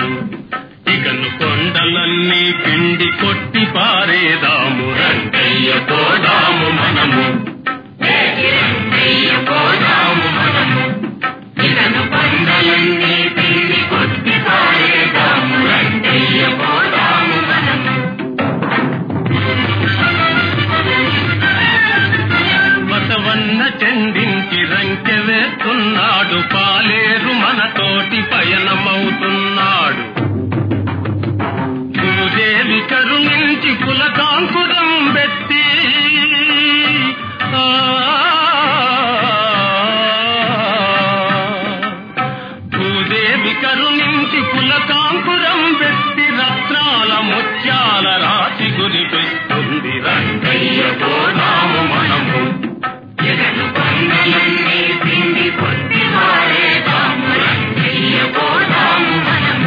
మనము ఇకను కొండలన్నీ పిండి కొట్టి పారేదాము రంగయ్య పోదాము మనము రంగయ్య పోదాము మనము ఇకను కొండలన్నీ పిండి కొట్టి పారేదాము రంగయ్య పోదాము మనము బసవన్న చెందించి రంకె వేస్తున్నాడు పాలేరు మనతోటి పయనమవుతున్నాడు భూదేవి కరుణించి కులకాంకురం పెట్టి ఆ, భూదేవి కరుణించి కులకాంకురం పెట్టి రత్నాల ముత్యాల రాశి గురిపిస్తుంది రంగయ్య పోదాము మనము జగను కొండలన్నీ పిండి కొట్టి పారేదాము రంగయ్య పోదాము మనము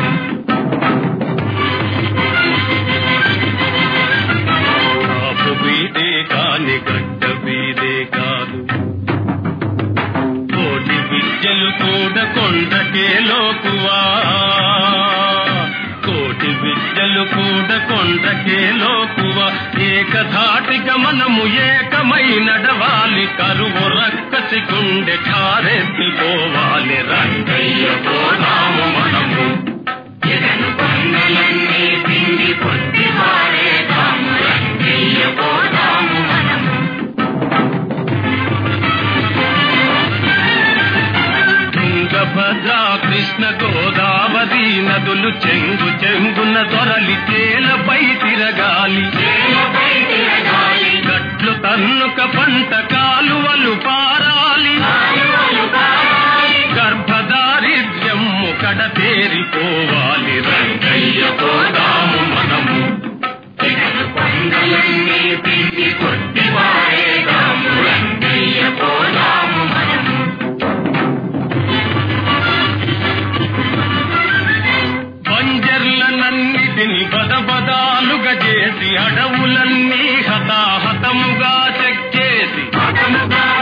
కాపు బీదే కాని గడ్డ బీదే కాదు కోటి విద్యలు కూడా కొండకే లోకువా కోటి విద్యలు కూడా కొండకే లోకువా ఏకధాటిగా మనము ఏకమై నడవాలి కరువు రక్కసి గుండె కారెత్తిపోవాలి రంగయ్య పోదాము మనము జగను కొండలన్నీ పిండి కొట్టి పారేదాము రంగయ్య పోదాము మనము తుంగభద్ర కృష్ణ గోదావరి నదులు చెంగు చెంగున దొరలి తేలపై తిరగాలి గట్లు తన్నుక పంట కాలువలు పారాలి గర్భదారిద్ర్యము కడ తేరిపోవాలి రంగయ్య పోదాము మనము కొండలన్నీ పిండి కొట్టి పారేదాము రంగయ్య పోదాము మనము బంజర్లనన్నిటిని బదబదాలుగా చేసి అడవులన్నీ హతాహతముగా చెక్కేసి హతముగా